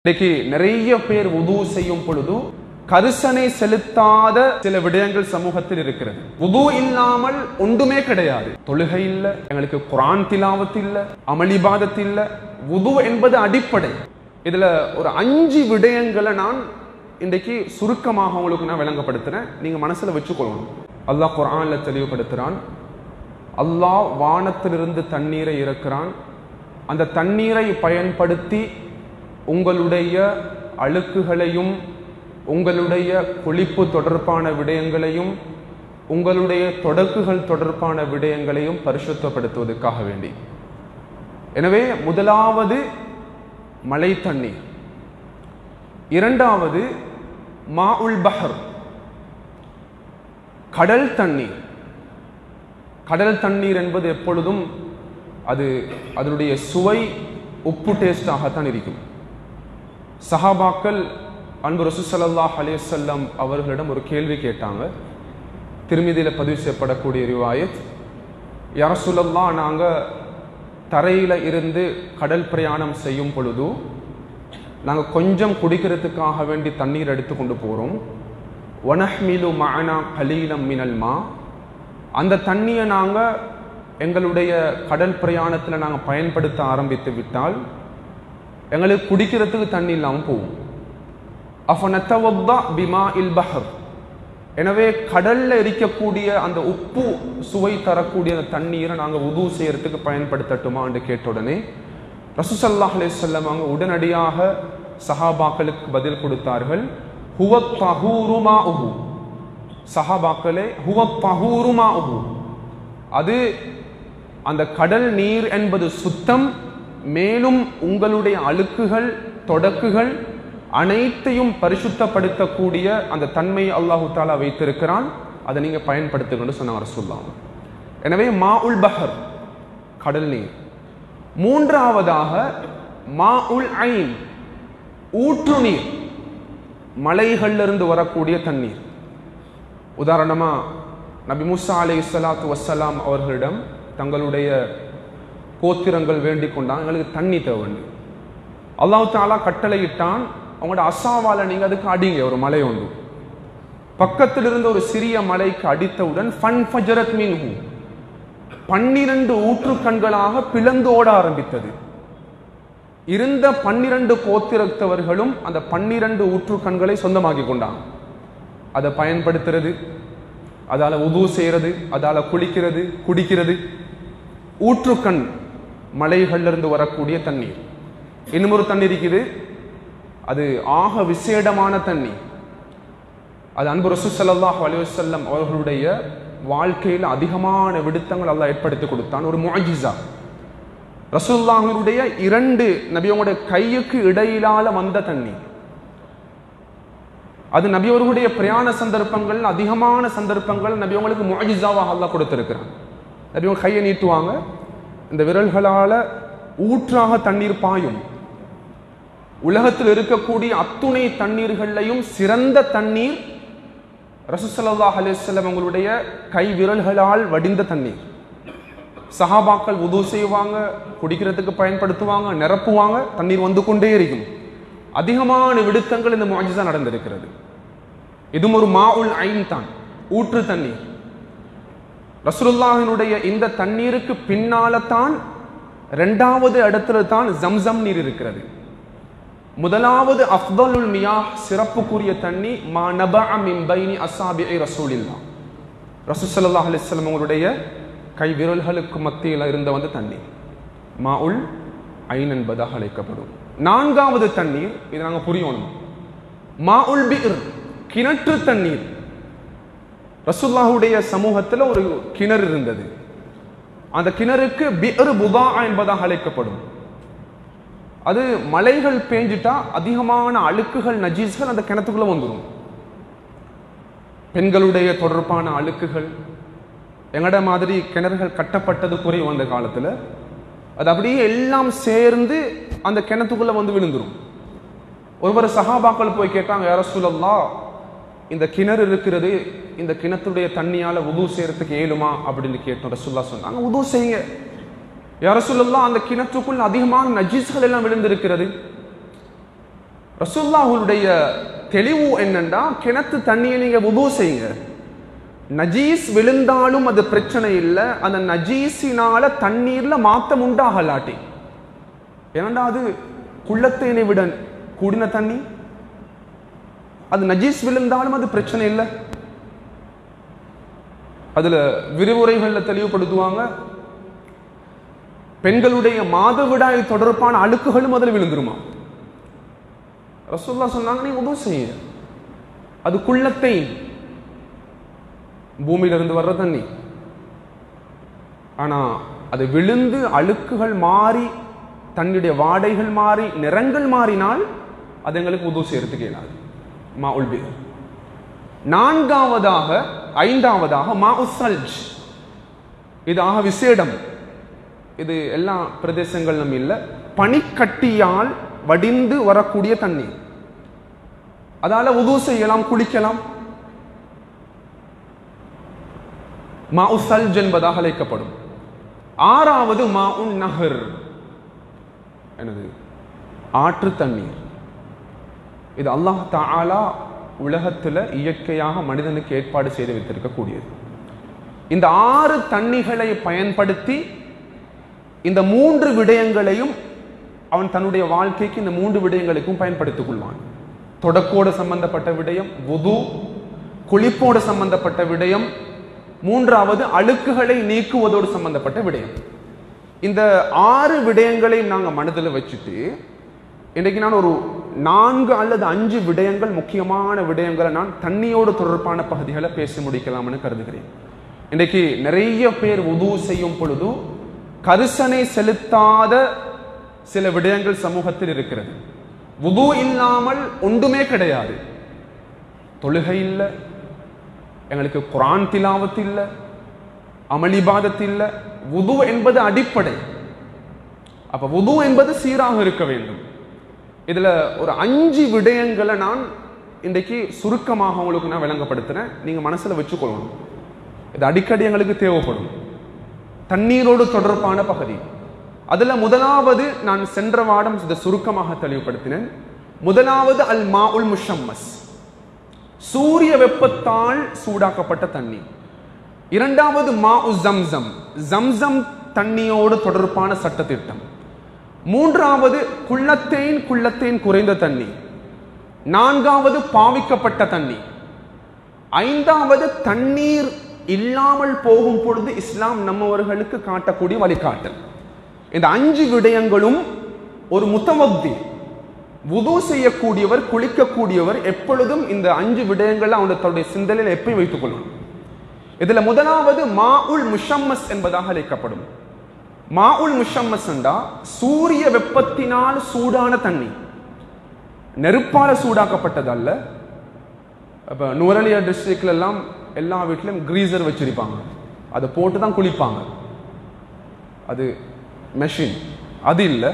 இன்னைக்கு நிறைய பேர் உது செய்யும் பொழுது கரிசனை செலுத்தாத சில விடயங்கள் சமூகத்தில் இருக்கிறது உது இல்லாமல் ஒன்றுமே கிடையாது தொழுகை இல்ல எங்களுக்கு குரான் திலாவத் இல்ல அமளிபாதத் இல்ல உது என்பது அடிப்படை இதுல ஒரு அஞ்சு விடயங்களை நான் இன்றைக்கு சுருக்கமாக உங்களுக்கு நான் விளங்கப்படுத்துறேன் நீங்க மனசுல வச்சுக்கொள்ளணும் அல்லாஹ் குரான்ல தெளிவுபடுத்துறான் அல்லாஹ் வானத்திலிருந்து தண்ணீரை இறக்குறான் அந்த தண்ணீரை பயன்படுத்தி உங்களுடைய அழுக்குகளையும் உங்களுடைய குளிப்பு தொடர்பான விடயங்களையும் உங்களுடைய தொடக்குகள் தொடர்பான விடயங்களையும் பரிசுத்தப்படுத்துவதற்காக வேண்டி எனவே முதலாவது மழை தண்ணீர் இரண்டாவது மா உல் பஹர் கடல் தண்ணீர் கடல் தண்ணீர் என்பது எப்பொழுதும் அது அதனுடைய சுவை உப்பு டேஸ்டாகத்தான் இருக்கும் சஹாபாக்கள் அன்பு ரசூசல்லாஹ் அலையசல்லம் அவர்களிடம் ஒரு கேள்வி கேட்டாங்க திருமதியில் பதிவு செய்யப்படக்கூடிய ரிவாயத் யரசுலல்லா நாங்கள் தரையில் இருந்து கடல் பிரயாணம் செய்யும் பொழுது நாங்கள் கொஞ்சம் குடிக்கிறதுக்காக வேண்டி தண்ணீர் எடுத்து கொண்டு போகிறோம் ஒனஹ்மிலு மஅனா கலீலம் மினல் மா அந்த தண்ணியை நாங்கள் எங்களுடைய கடல் பிரயாணத்தில் நாங்கள் பயன்படுத்த ஆரம்பித்து விட்டால் எங்களுக்கு குடிக்கிறதுக்கு தண்ணி இல்லாமல் போகும் அஃபனத்தவத்தா பிமா இல் பஹர் எனவே கடல்ல இருக்கக்கூடிய அந்த உப்பு சுவை தரக்கூடிய அந்த தண்ணீரை நாங்கள் உது செய்யறதுக்கு பயன்படுத்தட்டுமா என்று கேட்ட உடனே ரசூசல்லாஹ் அலையம் அவங்க உடனடியாக சஹாபாக்களுக்கு பதில் கொடுத்தார்கள் ஹுவ தஹூருமா உஹு சஹாபாக்களே ஹுவ தஹூருமா உஹு அது அந்த கடல் நீர் என்பது சுத்தம் மேலும் உங்களுடைய அழுக்குகள் தொடக்குகள் அனைத்தையும் பரிசுத்தப்படுத்தக்கூடிய அந்த தன்மையை அல்லாஹு தாலா வைத்திருக்கிறான் அதை நீங்க பயன்படுத்துங்கன்னு சொன்னாங்க சொல்லாம் எனவே மா உல் பஹர் கடல் நீர் மூன்றாவதாக மா உல் ஐன் ஊற்று நீர் மலைகள்ல இருந்து வரக்கூடிய தண்ணீர் உதாரணமா நபி முசா அலை சலாத்து வசலாம் அவர்களிடம் தங்களுடைய கோத்திரங்கள் வேண்டிக் கொண்டாங்க எங்களுக்கு தண்ணி தேவை அல்லாஹு தாலா கட்டளையிட்டான் அவங்களோட அசாவால நீங்க அதுக்கு அடிங்க ஒரு மலை உண்டு பக்கத்தில் இருந்த ஒரு சிறிய மலைக்கு அடித்தவுடன் ஃபன் ஃபஜரத் மின்ஹு பன்னிரண்டு ஊற்று கண்களாக பிளந்து ஓட ஆரம்பித்தது இருந்த பன்னிரண்டு கோத்திரத்தவர்களும் அந்த பன்னிரண்டு ஊற்று கண்களை சொந்தமாக்கி கொண்டாங்க அதை பயன்படுத்துறது அதால உது செய்யறது அதால குளிக்கிறது குடிக்கிறது ஊற்றுக்கண் மலைகள்ல இருந்து வரக்கூடிய தண்ணீர் இன்னும் ஒரு தண்ணி இருக்குது அது ஆக விசேடமான தண்ணி அது அன்பு ரசூ சல்லாஹ் அலுவலம் அவர்களுடைய வாழ்க்கையில் அதிகமான விடுத்தங்கள் அல்லாஹ் ஏற்படுத்தி கொடுத்தான் ஒரு முஜிசா ரசூல்லாஹனுடைய இரண்டு நபியோடைய கையுக்கு இடையிலால வந்த தண்ணி அது நபியவர்களுடைய பிரயாண சந்தர்ப்பங்கள் அதிகமான சந்தர்ப்பங்கள் நபியவங்களுக்கு முஜிசாவாக அல்லாஹ் கொடுத்திருக்கிறான் நபியவங்க கையை நீட்டுவாங்க இந்த விரல்களால ஊற்றாக தண்ணீர் பாயும் உலகத்தில் இருக்கக்கூடிய அத்துணை தண்ணீர்களையும் சிறந்த தண்ணீர் ரசூசல்லா அலிஸ்லம் அவங்களுடைய கை விரல்களால் வடிந்த தண்ணீர் சஹாபாக்கள் உது செய்வாங்க குடிக்கிறதுக்கு பயன்படுத்துவாங்க நிரப்புவாங்க தண்ணீர் வந்து கொண்டே இருக்கும் அதிகமான விடுத்தங்கள் இந்த முஜிசா நடந்திருக்கிறது இதுவும் ஒரு மாவுல் ஐன் தான் ஊற்று தண்ணீர் ரசூலுல்லாஹினுடைய இந்த தண்ணீருக்கு பின்னால தான் ரெண்டாவது இடத்துல தான் ஜம்சம் நீர் இருக்கிறது முதலாவது அஃதலுல் மியா சிறப்புக்குரிய தண்ணி மா நபா மின் பைனி அசாபி ரசூலில்லா ரசூல் ஸல்லல்லாஹு அலைஹி வஸல்லம் அவங்களுடைய கை விரல்களுக்கு மத்தியில் இருந்த வந்து தண்ணீர் மா உல் ஐன் என்பதாக அழைக்கப்படும் நான்காவது தண்ணீர் இது நாங்க புரியணும் மா உல் பிர் கிணற்று தண்ணீர் ரசுல்லாஹுடைய சமூகத்தில் ஒரு கிணறு இருந்தது அந்த கிணறுக்கு பிர் புதா என்பதாக அழைக்கப்படும் அது மலைகள் பேஞ்சிட்டா அதிகமான அழுக்குகள் நஜீஸ்கள் அந்த கிணத்துக்குள்ள வந்துடும் பெண்களுடைய தொடர்பான அழுக்குகள் எங்கட மாதிரி கிணறுகள் கட்டப்பட்டது குறையும் அந்த காலத்துல அது அப்படியே எல்லாம் சேர்ந்து அந்த கிணத்துக்குள்ள வந்து விழுந்துரும் ஒருவர் சஹாபாக்கள் போய் கேட்டாங்க யார சொல்லல்லா இந்த கிணறு இருக்கிறது இந்த கிணத்துடைய தண்ணியால உது செய்யறதுக்கு ஏழுமா அப்படின்னு கேட்டோம் ரசுல்லா சொன்னாங்க உது செய்யுங்க யார சொல்லலாம் அந்த கிணற்றுக்குள் அதிகமான நஜீஸ்கள் எல்லாம் விழுந்திருக்கிறது ரசூல்லாவுடைய தெளிவு என்னன்னா கிணத்து தண்ணியை நீங்க உது செய்யுங்க நஜீஸ் விழுந்தாலும் அது பிரச்சனை இல்லை அந்த நஜீஸினால தண்ணீர்ல மாத்தம் உண்டாகலாட்டி ஏனண்டா அது குள்ளத்தேனை விட கூடின தண்ணி அது நஜீஸ் விழுந்தாலும் அது பிரச்சனை இல்லை அதுல விரிவுரைகள்ல தெளிவுபடுத்துவாங்க பெண்களுடைய மாதவிடாய் தொடர்பான அழுக்குகளும் அதில் விழுந்துருமா ரசூல்லா சொன்னாங்க நீ உதவு செய்ய அது குள்ளத்தை பூமியிலிருந்து வர்ற தண்ணி ஆனா அது விழுந்து அழுக்குகள் மாறி தன்னுடைய வாடைகள் மாறி நிறங்கள் மாறினால் அது எங்களுக்கு உதவு செய்யறதுக்கு இயலாது மா உல்பி நான்காவதாக ஐந்தாவதாக மா உசல்ஜ் இது ஆக விசேடம் இது எல்லா பிரதேசங்களிலும் இல்லை பனிக்கட்டியால் வடிந்து வரக்கூடிய தண்ணீர் அதால உது செய்யலாம் குளிக்கலாம் மா உசல்ஜ் என்பதாக அழைக்கப்படும் ஆறாவது மா உன் நகர் எனது ஆற்று தண்ணீர் இது அல்லாஹ் தாலா உலகத்தில் இயற்கையாக மனிதனுக்கு ஏற்பாடு செய்து வைத்திருக்கக்கூடியது இந்த ஆறு தண்ணிகளை பயன்படுத்தி இந்த மூன்று விடயங்களையும் அவன் தன்னுடைய வாழ்க்கைக்கு இந்த மூன்று விடயங்களுக்கும் பயன்படுத்திக் கொள்வான் தொடக்கோடு சம்பந்தப்பட்ட விடயம் வுது குளிப்போடு சம்பந்தப்பட்ட விடயம் மூன்றாவது அழுக்குகளை நீக்குவதோடு சம்பந்தப்பட்ட விடயம் இந்த ஆறு விடயங்களை நாங்கள் மனதில் வச்சுட்டு இன்றைக்கு நான் ஒரு நான்கு அல்லது அஞ்சு விடயங்கள் முக்கியமான விடயங்களை நான் தண்ணியோடு தொடர்பான பகுதிகளை பேசி முடிக்கலாம்னு கருதுகிறேன் இன்றைக்கு நிறைய பேர் உது செய்யும் பொழுது கரிசனை செலுத்தாத சில விடயங்கள் சமூகத்தில் இருக்கிறது உது இல்லாமல் ஒன்றுமே கிடையாது தொழுகை இல்லை எங்களுக்கு குரான் திலாவத்து இல்லை அமளிபாதத்து இல்லை உது என்பது அடிப்படை அப்ப உது என்பது சீராக இருக்க வேண்டும் இதுல ஒரு அஞ்சு விடயங்களை நான் இன்றைக்கு சுருக்கமாக உங்களுக்கு நான் விளங்கப்படுத்துறேன் நீங்க மனசுல வச்சுக்கொள்ளணும் இது அடிக்கடி எங்களுக்கு தேவைப்படும் தண்ணீரோடு தொடர்பான பகுதி அதுல முதலாவது நான் சென்ற வாரம் இதை சுருக்கமாக தெளிவுபடுத்தினேன் முதலாவது அல் மா உல் முஷம்மஸ் சூரிய வெப்பத்தால் சூடாக்கப்பட்ட தண்ணி இரண்டாவது மா உ ஜம்சம் ஜம்சம் தண்ணியோடு தொடர்பான சட்டத்திட்டம் மூன்றாவது குள்ளத்தேன் குள்ளத்தேன் குறைந்த தண்ணி நான்காவது பாவிக்கப்பட்ட தண்ணி ஐந்தாவது தண்ணீர் இல்லாமல் போகும் பொழுது இஸ்லாம் நம்மவர்களுக்கு காட்டக்கூடிய வழிகாட்டல் இந்த அஞ்சு விடயங்களும் ஒரு முத்தவக்தி உது செய்யக்கூடியவர் குளிக்கக்கூடியவர் எப்பொழுதும் இந்த அஞ்சு விடயங்களை அவனுடைய தன்னுடைய சிந்தனையில் எப்பயும் வைத்துக் கொள்ளணும் இதுல முதலாவது மா உல் முஷம்மஸ் என்பதாக அழைக்கப்படும் மா உல் முஷம்மஸ் என்றா சூரிய வெப்பத்தினால் சூடான தண்ணி நெருப்பால சூடாக்கப்பட்டது அல்ல இப்போ நுவரலியா டிஸ்ட்ரிக்ட்ல எல்லாம் எல்லா வீட்லையும் கிரீசர் வச்சிருப்பாங்க அதை போட்டு தான் குளிப்பாங்க அது மெஷின் அது இல்லை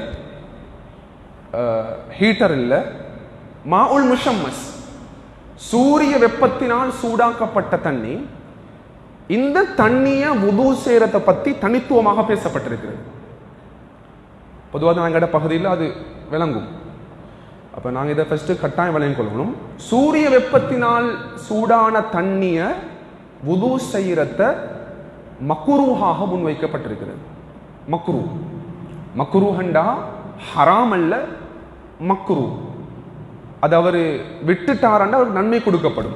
ஹீட்டர் இல்லை மாவுல் முஷம்மஸ் சூரிய வெப்பத்தினால் சூடாக்கப்பட்ட தண்ணி இந்த தண்ணியை உது செய்யறதை பத்தி தனித்துவமாக பேசப்பட்டிருக்கிறது பொதுவாக நாங்கள் பகுதியில் அது விளங்கும் அப்போ நாங்கள் இதை ஃபஸ்ட்டு கட்டாயம் விளங்கிக் கொள்ளணும் சூரிய வெப்பத்தினால் சூடான தண்ணியை உது செய்யறத மக்குருவாக முன்வைக்கப்பட்டிருக்கிறது மக்ரு மக்ரூஹண்டா ஹராம் அல்ல மக்ரு அது அவர் விட்டுட்டாரண்டா அவருக்கு நன்மை கொடுக்கப்படும்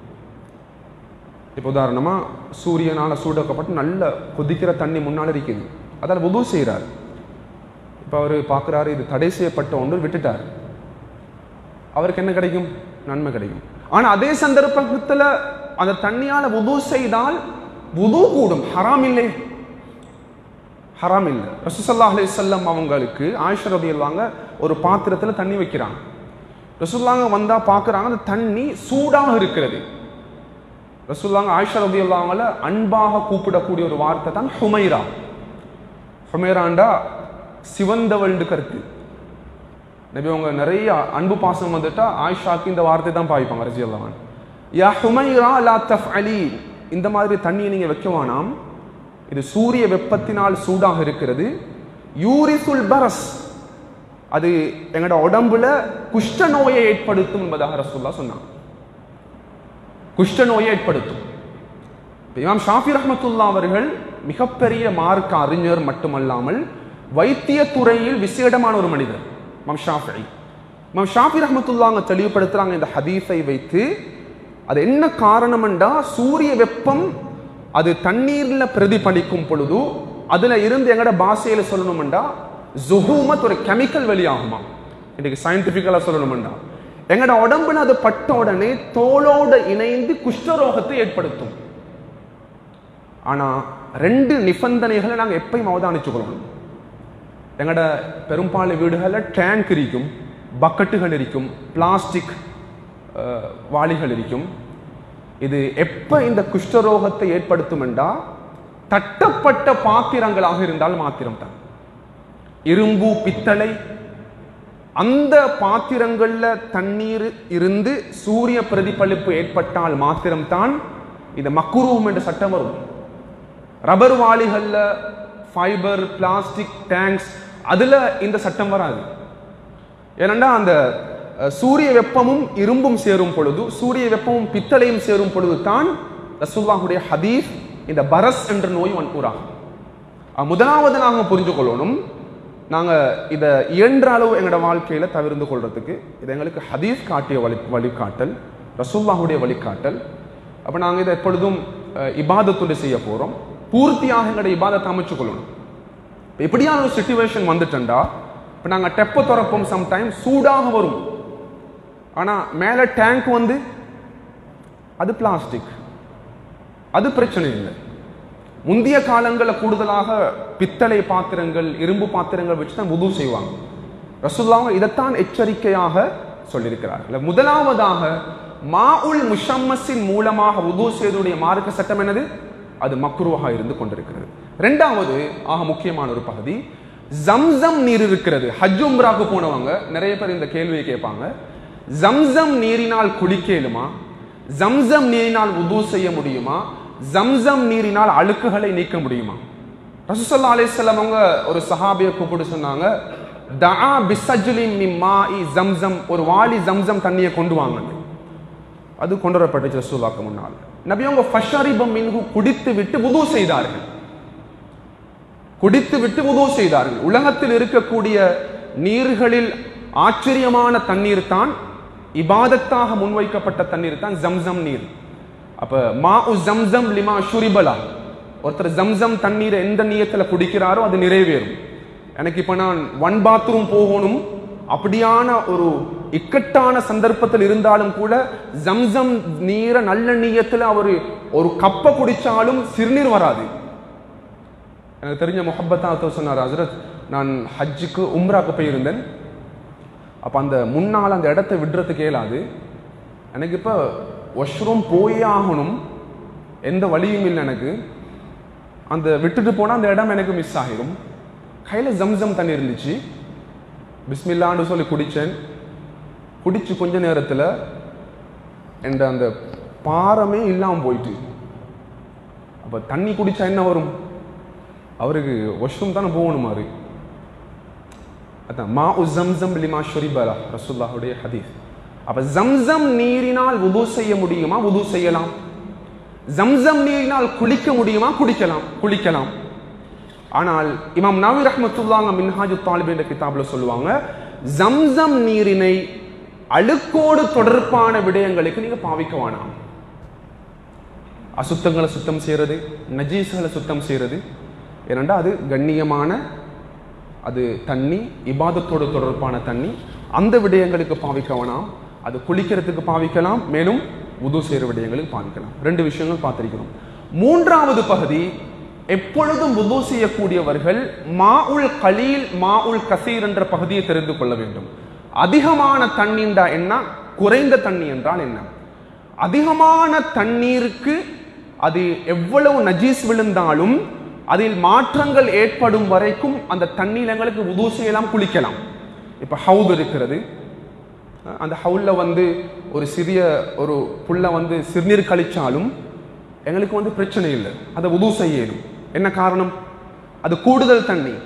இப்போ உதாரணமா சூரியனால சூடாக்கப்பட்டு நல்ல கொதிக்கிற தண்ணி முன்னால் இருக்குது அதால் உது செய்கிறார் இப்போ அவர் பார்க்குறாரு இது தடை செய்யப்பட்ட ஒன்று விட்டுட்டார் அவருக்கு என்ன கிடைக்கும் நன்மை கிடைக்கும் ஆனா அதே சந்தர்ப்பத்தில் அந்த தண்ணியால உது செய்தால் உது கூடும் ஹராம் இல்லை ஹராம் இல்லை ரசூசல்லா அலி சொல்லம் அவங்களுக்கு ஆயிஷா ரபி அல்லாங்க ஒரு பாத்திரத்துல தண்ணி வைக்கிறாங்க ரசூல்லாங்க வந்தா பார்க்குறாங்க அந்த தண்ணி சூடாக இருக்கிறது ரசூல்லாங்க ஆயிஷா ரபி அல்லாங்கள அன்பாக கூப்பிடக்கூடிய ஒரு வார்த்தை தான் ஹுமைரா ஹுமைராண்டா சிவந்தவள்னு கருத்து நபி அவங்க நிறைய அன்பு பாசம் வந்துட்டா ஆயிஷாக்கு இந்த வார்த்தை தான் பாய்ப்பாங்க ரஜி அல்லாமன் யா ஹுமைரா லா தஃப் அலி இந்த மாதிரி தண்ணியை நீங்க வைக்க வேணாம் இது சூரிய வெப்பத்தினால் சூடாக இருக்கிறது யூரிசுல் பரஸ் அது எங்களோட உடம்புல குஷ்ட நோயை ஏற்படுத்தும் என்பதாக ரசூல்லா சொன்னாங்க குஷ்ட நோயை ஏற்படுத்தும் இப்ப இமாம் ஷாஃபி ரஹ்மத்துல்லா அவர்கள் மிகப்பெரிய மார்க்க அறிஞர் மட்டுமல்லாமல் வைத்திய துறையில் விசேடமான ஒரு மனிதர் இமாம் ஷாஃபி இமாம் ஷாஃபி ரஹ்மத்துல்லா அங்க தெளிவுபடுத்துறாங்க இந்த ஹதீஸை வைத்து அது என்ன காரணம்டா சூரிய வெப்பம் அது தண்ணீர்ல பிரதிபலிக்கும் பொழுது அதுல இருந்து எங்கட பாஷையில சொல்லணும்டா ஜுஹூமத் ஒரு கெமிக்கல் வெளியாகுமா இன்னைக்கு சயின்டிபிக்கலா சொல்லணும்டா எங்கட உடம்புல அது பட்ட உடனே தோலோட இணைந்து குஷ்டரோகத்தை ஏற்படுத்தும் ஆனா ரெண்டு நிபந்தனைகளை நாங்க எப்பயும் அவதானிச்சுக்கொள்ளணும் எங்கட பெரும்பாலும் வீடுகளில் டேங்க் இருக்கும் பக்கெட்டுகள் இருக்கும் பிளாஸ்டிக் வாளிகள் இருக்கும் இது எப்ப இந்த குஷ்டரோகத்தை ஏற்படுத்தும் என்றா தட்டப்பட்ட பாத்திரங்களாக இருந்தால் மாத்திரம் தான் இரும்பு பித்தளை அந்த பாத்திரங்கள்ல தண்ணீர் இருந்து சூரிய பிரதிபலிப்பு ஏற்பட்டால் மாத்திரம்தான் இந்த மக்குருவம் என்ற சட்டம் வரும் ரப்பர் வாளிகள்ல ஃபைபர் பிளாஸ்டிக் டேங்க்ஸ் அதுல இந்த சட்டம் வராது ஏனென்றா அந்த அஹ், சூரிய வெப்பமும் இரும்பும் சேரும் பொழுது சூரிய வெப்பமும் பித்தளையும் சேரும் பொழுது தான் ரசூல்லாஹுடைய ஹதீஸ் இந்த பரஸ் என்ற நோய் வன்பூராகும் அஹ், முதலாவது நாங்க புரிஞ்சு கொள்ளணும் நாங்க இதை இயன்ற அளவு எங்களோட வாழ்க்கையில தவிர்ந்து கொள்றதுக்கு இது எங்களுக்கு ஹதீஸ் காட்டிய வழி வழிகாட்டல் ரசூல்லாஹுடைய வழிகாட்டல் அப்ப நாங்க இதை எப்பொழுதும் அஹ், இபாதத்துண்டு செய்ய போறோம் பூர்த்தியாக எங்களோட இபாதத்தை அமைச்சு கொள்ளணும் இப்ப இப்படியான ஒரு சுச்சுவேஷன் வந்துட்டா இப்போ நாங்கள் டெப்பை திறப்போம் சம்டைம் சூடாக வரும் ஆனால் மேலே டேங்க் வந்து அது பிளாஸ்டிக் அது பிரச்சனை இல்லை முந்தைய காலங்களில் கூடுதலாக பித்தளை பாத்திரங்கள் இரும்பு பாத்திரங்கள் வச்சு தான் உதவு செய்வாங்க ரசுல்லாவும் இதைத்தான் எச்சரிக்கையாக சொல்லியிருக்கிறார்கள் முதலாவதாக மாஉல் முஷம்மஸின் மூலமாக உது செய்துடைய மார்க்க சட்டம் என்னது அது மக்ருவாக இருந்து கொண்டிருக்கிறது ரெண்டாவது ஆக முக்கியமான ஒரு பகுதி ஜம்சம் நீர் இருக்கிறது ஹஜ் உம்ராக்கு போனவங்க நிறைய பேர் இந்த கேள்வியை கேட்பாங்க ஜம்சம் நீரினால் குளிக்க இயலுமா ஜம்சம் நீரினால் உது செய்ய முடியுமா ஜம்சம் நீரினால் அழுக்குகளை நீக்க முடியுமா ரசூசல்லா அலைஹிஸ்ஸலாம் அவங்க ஒரு சஹாபியை கூப்பிட்டு சொன்னாங்க தஆ பிசஜ்லின் மின் மாஇ ஜம்சம் ஒரு வாளி ஜம்சம் தண்ணியை கொண்டு வாங்க அது கொண்டு வரப்பட்டுச்சு ரசூலுல்லாஹ்க்கு முன்னால் நபி அவங்க ஃபஷரிபம் மின்ஹு குடித்து விட்டு வுது செய்தார்கள் குடித்து விட்டு வுது செய்தார்கள் உலகத்தில் இருக்கக்கூடிய நீர்களில் ஆச்சரியமான தண்ணீர் தான் இபாதத்தாக முன்வைக்கப்பட்ட தண்ணீர் தான் ஜம்சம் நீர் அப்ப மா உ ஜம்சம் லிமா ஷுரிபலா ஒருத்தர் ஜம்சம் தண்ணீரை எந்த நியத்துல குடிக்கிறாரோ அது நிறைவேறும் எனக்கு இப்ப நான் ஒன் பாத்ரூம் போகணும் அப்படியான ஒரு இக்கட்டான சந்தர்ப்பத்தில் இருந்தாலும் கூட ஜம்சம் நீரை நல்ல நீயத்துல அவர் ஒரு கப்பை குடிச்சாலும் சிறுநீர் வராது எனக்கு தெரிஞ்ச முஹப்பத்தா சொன்னார் ஹசரத் நான் ஹஜ்ஜுக்கு உம்ராக்கு போயிருந்தேன் அப்போ அந்த முன்னால் அந்த இடத்த விடுறதுக்கு இயலாது எனக்கு இப்போ வாஷ்ரூம் போயே ஆகணும் எந்த வழியும் இல்லை எனக்கு அந்த விட்டுட்டு போனால் அந்த இடம் எனக்கு மிஸ் ஆகிரும் கையில் ஜம்சம் தண்ணி இருந்துச்சு பிஸ்மில்லான்னு சொல்லி குடித்தேன் குடிச்சு கொஞ்ச நேரத்தில் என்ற அந்த பாரமே இல்லாமல் போயிட்டு அப்போ தண்ணி குடிச்சா என்ன வரும் அவருக்கு வாஷ்ரூம் தானே போகணும் அது அதான் மா உ ஜம்சம் லிமா ஷுரிபலா ரசூல்லாஹுடைய ஹதீஸ் அப்ப ஜம்சம் நீரினால் வுது செய்ய முடியுமா வுது செய்யலாம் ஜம்சம் நீரினால் குளிக்க முடியுமா குடிக்கலாம் குளிக்கலாம் ஆனால் இமாம் நவி ரஹ்மத்துல்லாங்க மின்ஹாஜு தாலிப் என்ற கிதாப்ல சொல்லுவாங்க ஜம்சம் நீரினை அழுக்கோடு தொடர்பான விடயங்களுக்கு நீங்க பாவிக்க வேணாம் அசுத்தங்களை சுத்தம் செய்யறது நஜீஸ்களை சுத்தம் செய்யறது ஏனென்றா அது கண்ணியமான அது தண்ணி இபாதத்தோடு தொடர்பான தண்ணி அந்த விடயங்களுக்கு பாவிக்க வேணாம் அது குளிக்கிறதுக்கு பாவிக்கலாம் மேலும் உது செய்கிற விடயங்களுக்கு பாவிக்கலாம் ரெண்டு விஷயங்கள் பார்த்திருக்கிறோம் மூன்றாவது பகுதி எப்பொழுதும் உது செய்யக்கூடியவர்கள் மா உல் கலீல் மா உல் கசீர் என்ற பகுதியை தெரிந்து கொள்ள வேண்டும் அதிகமான தண்ணி என்றா என்ன குறைந்த தண்ணி என்றால் என்ன அதிகமான தண்ணீருக்கு அது எவ்வளவு நஜீஸ் விழுந்தாலும் அதில் மாற்றங்கள் ஏற்படும் வரைக்கும் அந்த தண்ணீர் எங்களுக்கு உது செய்யலாம் குளிக்கலாம் இப்ப ஹவுத் இருக்கிறது அந்த ஹவுல்ல வந்து ஒரு சிறிய ஒரு புல்ல வந்து சிறுநீர் கழிச்சாலும் எங்களுக்கு வந்து பிரச்சனை இல்லை அதை உது செய்யணும் என்ன காரணம் அது கூடுதல் தண்ணி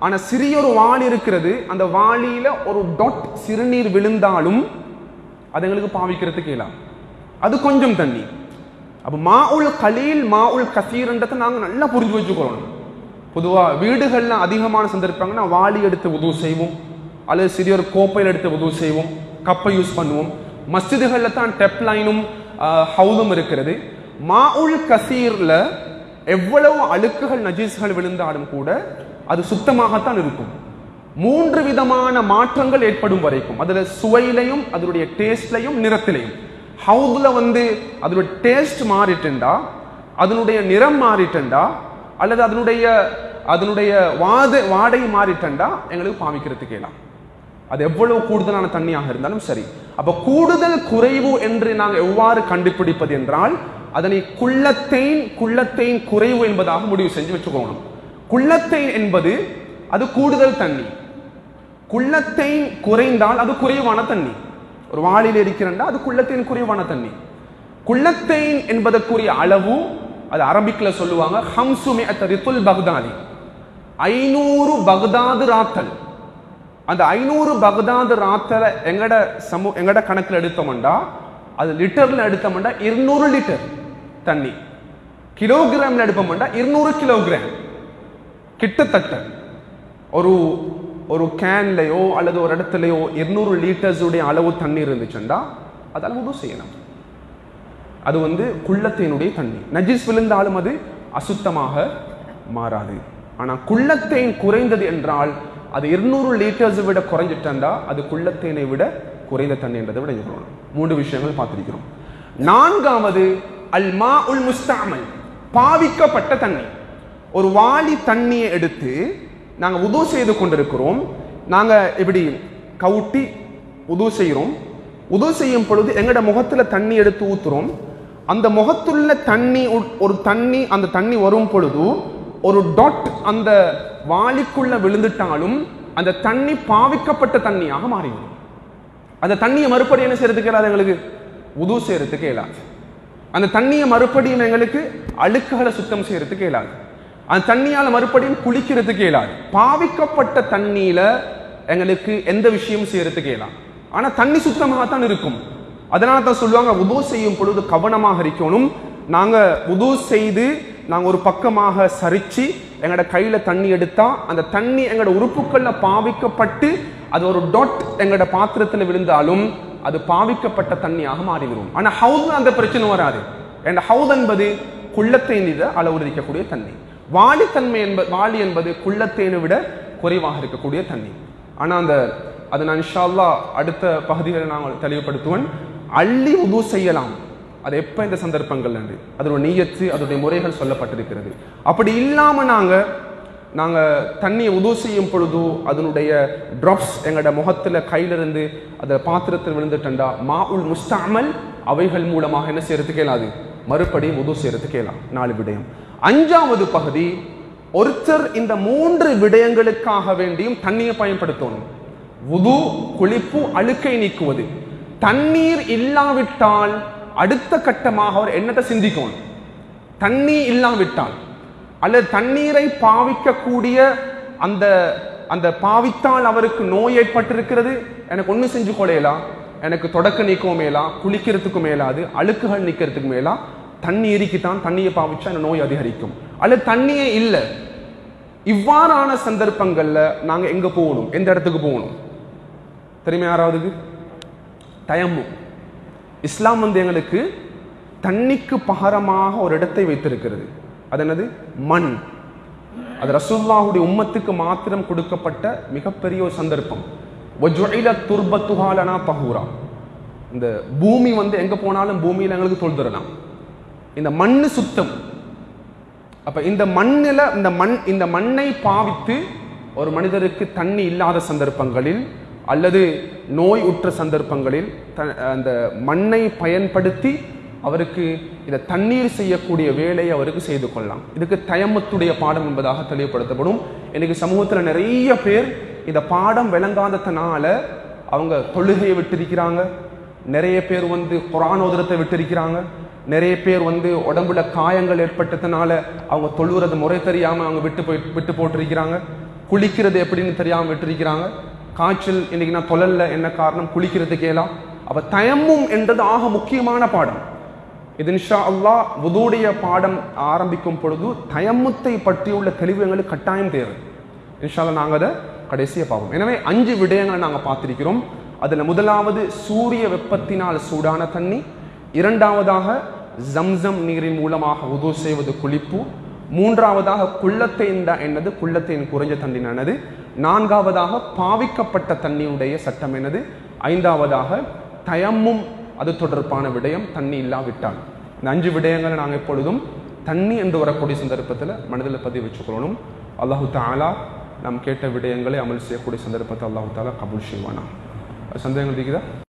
ஆனா சிறிய ஒரு வாளி இருக்கிறது அந்த வாளியில ஒரு டொட் சிறுநீர் விழுந்தாலும் அது எங்களுக்கு பாவிக்கிறதுக்கு இயலாம் அது கொஞ்சம் தண்ணி அப்ப மாவுல் கலீல் மாவுல் கசீர்ன்றதை நாங்க நல்லா புரிஞ்சு வச்சுக்கொள்ளணும் பொதுவா வீடுகள்ல அதிகமான சந்தர்ப்பங்கன்னா வாளி எடுத்து உதவு செய்வோம் அல்லது சிறிய ஒரு கோப்பையில் எடுத்து உதவு செய்வோம் கப்பை யூஸ் பண்ணுவோம் மஸ்ஜிதுகள்ல தான் டெப் லைனும் ஹவுதும் இருக்கிறது மாவுல் கசீர்ல எவ்வளவு அழுக்குகள் நஜீஸ்கள் விழுந்தாலும் கூட அது சுத்தமாகத்தான் இருக்கும் மூன்று விதமான மாற்றங்கள் ஏற்படும் வரைக்கும் அதுல சுவையிலையும் அதனுடைய டேஸ்ட்லையும் நிறத்திலையும் ஹவுதுல வந்து அதனுடைய டேஸ்ட் மாறிட்டுண்டா அதனுடைய நிறம் மாறிட்டுண்டா அல்லது அதனுடைய அதனுடைய வாத வாடை மாறிட்டண்டா எங்களுக்கு பாவிக்கிறதுக்கு இயலாம் அது எவ்வளவு கூடுதலான தண்ணியாக இருந்தாலும் சரி அப்ப கூடுதல் குறைவு என்று நாங்கள் எவ்வாறு கண்டுபிடிப்பது என்றால் அதனை குள்ளத்தேன் குள்ளத்தேன் குறைவு என்பதாக முடிவு செஞ்சு வச்சுக்கோணும் குள்ளத்தேன் என்பது அது கூடுதல் தண்ணி குள்ளத்தேன் குறைந்தால் அது குறைவான தண்ணி ஒரு வாளில் இருக்கிறண்டா அது குள்ளத்தேன் குறைவான தண்ணி குள்ளத்தேன் என்பதற்குரிய அளவு அது அரபிக்ல சொல்லுவாங்க ஹம்சுமே ரித்துல் பக்தாதி ஐநூறு பக்தாது ராத்தல் அந்த ஐநூறு பக்தாது ராத்தலை எங்கட சமூ எங்கட கணக்கில் எடுத்தோம்டா அது லிட்டர்ல எடுத்தோம்டா இருநூறு லிட்டர் தண்ணி கிலோகிராம்ல எடுப்போம்டா இருநூறு கிலோகிராம் கிட்டத்தட்ட ஒரு ஒரு கேன்லயோ அல்லது ஒரு இடத்துலயோ இருநூறு லிட்டர்ஸ் உடைய அளவு தண்ணி இருந்துச்சுண்டா அதால உதவு செய்யணும் அது வந்து குள்ளத்தேனுடைய தண்ணி நஜிஸ் விழுந்தாலும் அது அசுத்தமாக மாறாது ஆனா குள்ளத்தேன் குறைந்தது என்றால் அது இருநூறு லிட்டர்ஸ் விட குறைஞ்சிட்டா அது குள்ளத்தேனை விட குறைந்த தண்ணி என்றதை விட சொல்லணும் மூன்று விஷயங்கள் பார்த்திருக்கிறோம் நான்காவது அல் மா உல் முஸ்தாமல் பாவிக்கப்பட்ட தண்ணி ஒரு வாளி தண்ணியை எடுத்து நாங்க உது செய்து கொண்டிருக்கிறோம் நாங்க இப்படி கவுட்டி உது செய்கிறோம் உது செய்யும் பொழுது எங்கட முகத்துல தண்ணி எடுத்து ஊத்துறோம் அந்த முகத்துள்ள தண்ணி உட்- ஒரு தண்ணி அந்த தண்ணி வரும் பொழுது ஒரு டாட் அந்த வாளிக்குள்ள விழுந்துட்டாலும் அந்த தண்ணி பாவிக்கப்பட்ட தண்ணியாக மாறிவிடும் அந்த தண்ணியை மறுபடியும் என்ன செய்யறதுக்கு இயலாது எங்களுக்கு உது செய்யறதுக்கு இயலாது அந்த தண்ணியை மறுபடியும் எங்களுக்கு அழுக்குகளை சுத்தம் செய்யறதுக்கு இயலாது அந்த தண்ணியால மறுபடியும் குளிக்கிறதுக்கு இயலாது பாவிக்கப்பட்ட தண்ணியில எங்களுக்கு எந்த விஷயமும் செய்யறதுக்கு இயலாம் ஆனா தண்ணி சுத்தமாக தான் இருக்கும் அதனால தான் சொல்லுவாங்க உது செய்யும் பொழுது கவனமாக இருக்கணும் நாங்க உது செய்து நாங்க ஒரு பக்கமாக சரிச்சு எங்களோட கையில தண்ணி எடுத்தா அந்த தண்ணி எங்களோட உறுப்புகள்ல பாவிக்கப்பட்டு அது ஒரு டொட் எங்களோட பாத்திரத்துல விழுந்தாலும் அது பாவிக்கப்பட்ட தண்ணியாக மாறிவிடும் ஆனா ஹவுது அந்த பிரச்சனை வராது என்ற ஹவுத் என்பது குள்ளத்தேன் இத அளவு இருக்கக்கூடிய தண்ணி வாளித்தன்மை என்பது வாளி என்பது குள்ளத்தேனை விட குறைவாக இருக்கக்கூடிய தண்ணி ஆனா அந்த அது நான் இன்ஷா அல்லாஹ் அடுத்த பகுதிகளை நான் தெளிவுபடுத்துவேன் அள்ளி உது செய்யலாம் அது எப்ப இந்த சந்தர்ப்பங்கள் என்று அதோட நீயத்து அதோடைய முறைகள் சொல்லப்பட்டிருக்கிறது அப்படி இல்லாம நாங்க நாங்க தண்ணியை உது செய்யும் பொழுது அதனுடைய ட்ராப்ஸ் எங்களோட முகத்துல கையில இருந்து அந்த பாத்திரத்தில் விழுந்துட்டா மா உல் முஸ்தாமல் அவைகள் மூலமாக என்ன செய்யறதுக்கு இயலாது மறுபடியும் உது செய்யறதுக்கு இயலாம் நாலு விடயம் அஞ்சாவது பகுதி ஒருத்தர் இந்த மூன்று விடயங்களுக்காக வேண்டியும் தண்ணியை பயன்படுத்தணும் உது குளிப்பு அழுக்கை நீக்குவது தண்ணீர் இல்லாவிட்டால் அடுத்த கட்டமாக அவர் என்னத்தை சிந்திக்கணும் தண்ணி இல்லாவிட்டால் அல்லது தண்ணீரை பாவிக்கக்கூடிய அந்த அந்த பாவித்தால் அவருக்கு நோய் ஏற்பட்டிருக்கிறது எனக்கு ஒண்ணு செஞ்சு கொள்ளையலாம் எனக்கு தொடக்க நீக்கவும் மேலா குளிக்கிறதுக்கு மேலாது அழுக்குகள் நீக்கிறதுக்கு மேலா தண்ணி எரிக்கித்தான் தண்ணியை பாவிச்சா அந்த நோய் அதிகரிக்கும் அல்லது தண்ணியே இல்லை இவ்வாறான சந்தர்ப்பங்கள்ல நாங்க எங்க போகணும் எந்த இடத்துக்கு போகணும் தெரியுமா யாராவதுக்கு தயம்மு இஸ்லாம் வந்து எங்களுக்கு தண்ணிக்கு பகரமாக ஒரு இடத்தை வைத்திருக்கிறது அது என்னது மண் அது ரசூல்லாவுடைய உம்மத்துக்கு மாத்திரம் கொடுக்கப்பட்ட மிகப்பெரிய ஒரு சந்தர்ப்பம் வஜுஇல துர்பத்துஹாலனா பஹூரா இந்த பூமி வந்து எங்க போனாலும் பூமியில எங்களுக்கு தொழுதுறலாம் இந்த மண்ணு சுத்தம் அப்ப இந்த மண்ணில இந்த மண் இந்த மண்ணை பாவித்து ஒரு மனிதருக்கு தண்ணி இல்லாத சந்தர்ப்பங்களில் அல்லது நோய் உற்ற சந்தர்ப்பங்களில் த- அந்த மண்ணை பயன்படுத்தி அவருக்கு இந்த தண்ணீர் செய்யக்கூடிய வேலையை அவருக்கு செய்து கொள்ளலாம் இதுக்கு தயமத்துடைய பாடம் என்பதாக தெளிவுபடுத்தப்படும் இன்னைக்கு சமூகத்துல நிறைய பேர் இந்த பாடம் விளங்காததுனால அவங்க தொழுகையை விட்டிருக்கிறாங்க நிறைய பேர் வந்து குரான் ஓதுறத்தை விட்டிருக்கிறாங்க நிறைய பேர் வந்து உடம்புல காயங்கள் ஏற்பட்டதுனால அவங்க தொழுறது முறை தெரியாம அவங்க விட்டு போய் விட்டு போட்டிருக்கிறாங்க குளிக்கிறது எப்படின்னு தெரியாம விட்டிருக்கிறாங்க காய்ச்சல் இன்னைக்கு நான் தொழல்ல என்ன காரணம் குளிக்கிறது கேலாம் அப்ப தயம்மும் என்றது ஆக முக்கியமான பாடம் இது இன்ஷா அல்லாஹ் வுதுடைய பாடம் ஆரம்பிக்கும் பொழுது தயம்முத்தை பற்றியுள்ள தெளிவு எங்களுக்கு கட்டாயம் தேவை இன்ஷா அல்லாஹ் நாங்க அதை கடைசியா பார்ப்போம் எனவே அஞ்சு விடயங்களை நாங்க பார்த்திருக்கிறோம் அதுல முதலாவது சூரிய வெப்பத்தினால் சூடான தண்ணி இரண்டாவதாக ஜம்சம் நீரின் மூலமாக உது செய்வது குளிப்பு மூன்றாவதாக குள்ளத்தை என்னது குள்ளத்தின் குறைஞ்ச தண்ணினானது நான்காவதாக பாவிக்கப்பட்ட தண்ணியுடைய சட்டம் என்னது ஐந்தாவதாக தயம்மும் அது தொடர்பான விடயம் தண்ணி இல்லாவிட்டால் இந்த அஞ்சு விடயங்களை நாங்கள் எப்பொழுதும் தண்ணி என்று வரக்கூடிய சந்தர்ப்பத்தில் மனதில் பதிவு வச்சுக்கொள்ளணும் அல்லாஹு தாலா நாம் கேட்ட விடயங்களை அமல் செய்யக்கூடிய சந்தர்ப்பத்தை அல்லாஹு தாலா கபூல் செய்வானா சந்தேகங்கள் இருக்குதா